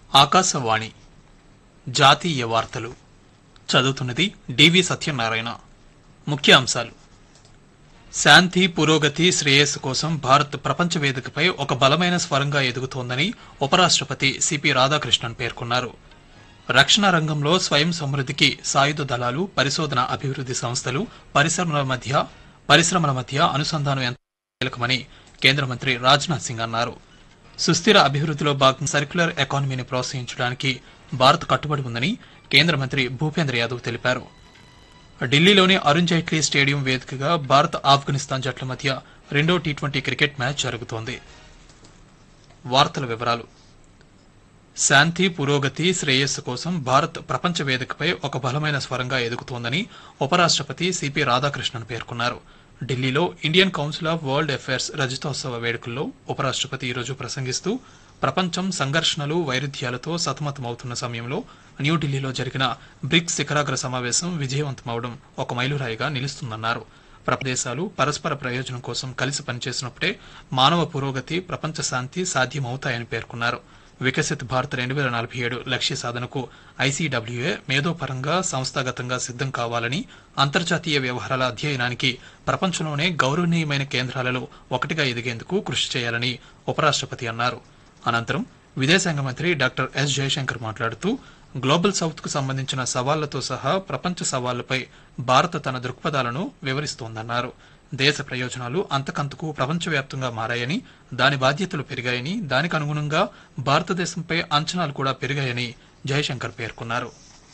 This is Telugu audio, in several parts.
ఆకాశవాణి జాతీయ వార్తలు చదువుతున్నది డివి సత్యనారాయణ ముఖ్య అంశాలు శాంతి పురోగతి శ్రేయస్సు కోసం భారత్ ప్రపంచ వేదికపై ఒక బలమైన స్వరంగా ఎదుగుతోందని ఉపరాష్ట్రపతి సిపి రాధాకృష్ణన్ పేర్కొన్నారు రక్షణ రంగంలో స్వయం సమృద్ధికి సాయుధ దళాలు పరిశోధన అభివృద్ధి సంస్థలు పరిశ్రమల మధ్య పరిశ్రమల మధ్య అనుసంధానం ఎంతో కీలకమని కేంద్ర మంత్రి రాజ్నాథ్ సింగ్ అన్నారు సుస్థిర అభివృద్ధిలో భాగంగా సర్క్యులర్ ఎకానమీని ప్రోత్సహించడానికి భారత్ కట్టుబడి ఉందని కేంద్ర మంత్రి భూపేంద్ర యాదవ్ తెలిపారు ఢిల్లీలోని అరుణ్ జైట్లీ స్టేడియం వేదికగా భారత్ ఆఫ్ఘనిస్తాన్ జట్ల మధ్య రెండో టీ ట్వంటీ క్రికెట్ మ్యాచ్ జరుగుతోంది వార్తల వివరాలు శాంతి పురోగతి శ్రేయస్సు కోసం భారత్ ప్రపంచ వేదికపై ఒక బలమైన స్వరంగా ఎదుగుతోందని ఉపరాష్ట్రపతి సిపి రాధాకృష్ణన్ పేర్కొన్నారు ఢిల్లీలో Indian Council of World Affairs రజతోత్సవ వేడుకల్లో ఉపరాష్ట్రపతి ఈరోజు ప్రసంగిస్తూ ప్రపంచం సంఘర్షణలు వైరుధ్యాలతో సతమతమవుతున్న సమయంలో న్యూఢిల్లీలో జరిగిన బ్రిక్స్ శిఖరాగ్ర సమావేశం విజయవంతమవడం ఒక మైలురాయిగా నిలుస్తుందన్నారు ప్రదేశాలు పరస్పర ప్రయోజనం కోసం కలిసి పనిచేసినప్పుడే మానవ పురోగతి ప్రపంచ శాంతి సాధ్యమవుతాయని పేర్కొన్నారు వికసిత్ భారత్ రెండు వేల నలభై ఏడు లక్ష్య సాధనకు ఐసీడబ్ల్యూఏ మేధోపరంగా సంస్థాగతంగా సిద్ధం కావాలని అంతర్జాతీయ వ్యవహారాల అధ్యయనానికి ప్రపంచంలోనే గౌరవనీయమైన కేంద్రాలలో ఒకటిగా ఎదిగేందుకు కృషి చేయాలని ఉపరాష్ట్రపతి అన్నారు అనంతరం విదేశాంగ మంత్రి డాక్టర్ ఎస్ జయశంకర్ మాట్లాడుతూ గ్లోబల్ సౌత్ కు సంబంధించిన సవాళ్లతో సహా ప్రపంచ సవాళ్లపై భారత్ తన దృక్పథాలను వివరిస్తోందన్నారు దేశ ప్రయోజనాలు అంతకంతకు ప్రపంచవ్యాప్తంగా మారాయని దాని బాధ్యతలు పెరిగాయని దానికి అనుగుణంగా భారతదేశంపై అంచనాలు కూడా పెరిగాయని జయశంకర్ పేర్కొన్నారు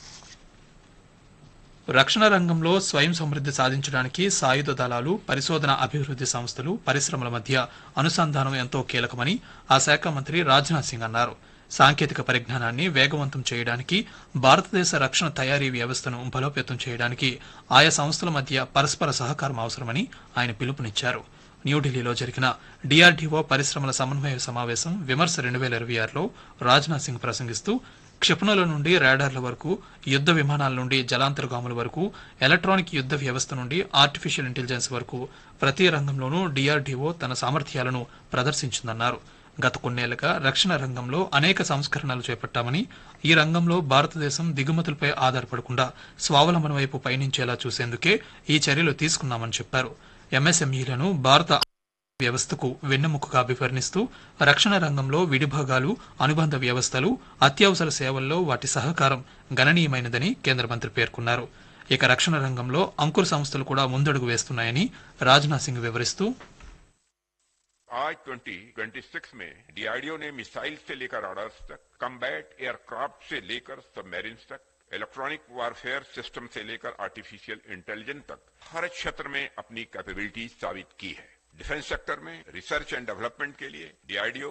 రక్షణ రంగంలో స్వయం సమృద్ధి సాధించడానికి సాయుధ దళాలు పరిశోధన అభివృద్ధి సంస్థలు పరిశ్రమల మధ్య అనుసంధానం ఎంతో కీలకమని ఆ శాఖ మంత్రి రాజ్నాథ్ సింగ్ అన్నారు సాంకేతిక పరిజ్ఞానాన్ని వేగవంతం చేయడానికి భారతదేశ రక్షణ తయారీ వ్యవస్థను బలోపేతం చేయడానికి ఆయా సంస్థల మధ్య పరస్పర సహకారం అవసరమని ఆయన పిలుపునిచ్చారు న్యూఢిల్లీలో జరిగిన డిఆర్డీఓ పరిశ్రమల సమన్వయ సమావేశం విమర్శ రెండు వేల ఇరవై ఆరులో రాజ్నాథ్ సింగ్ ప్రసంగిస్తూ క్షిపణుల నుండి రాడార్ల వరకు యుద్ధ విమానాల నుండి జలాంతర్గాముల వరకు ఎలక్ట్రానిక్ యుద్ధ వ్యవస్థ నుండి ఆర్టిఫిషియల్ ఇంటెలిజెన్స్ వరకు ప్రతి రంగంలోనూ డిఆర్డీఓ తన సామర్థ్యాలను ప్రదర్శించిందన్నారు గత కొన్నేళ్లుగా రక్షణ రంగంలో అనేక సంస్కరణలు చేపట్టామని ఈ రంగంలో భారతదేశం దిగుమతులపై ఆధారపడకుండా స్వావలంబన వైపు పయనించేలా చూసేందుకే ఈ చర్యలు తీసుకున్నామని చెప్పారు ఎంఎస్ఎంఈలను భారత వ్యవస్థకు వెన్నెముకగా అభివర్ణిస్తూ రక్షణ రంగంలో విడిభాగాలు అనుబంధ వ్యవస్థలు అత్యవసర సేవల్లో వాటి సహకారం గణనీయమైనదని కేంద్ర మంత్రి పేర్కొన్నారు ఇక రక్షణ రంగంలో అంకుర సంస్థలు కూడా ముందడుగు వేస్తున్నాయని రాజ్నాథ్ సింగ్ వివరిస్తూ आज 2026 में डीआरडीओ ने मिसाइल से लेकर राडार्स तक कम्बैट एयरक्राफ्ट से लेकर सबमरीन्स तक इलेक्ट्रॉनिक वारफेयर सिस्टम से लेकर आर्टिफिशियल इंटेलिजेंस तक हर क्षेत्र में अपनी कैपेबिलिटी साबित की है डिफेंस सेक्टर में रिसर्च एंड डेवलपमेंट के लिए डीआरडीओ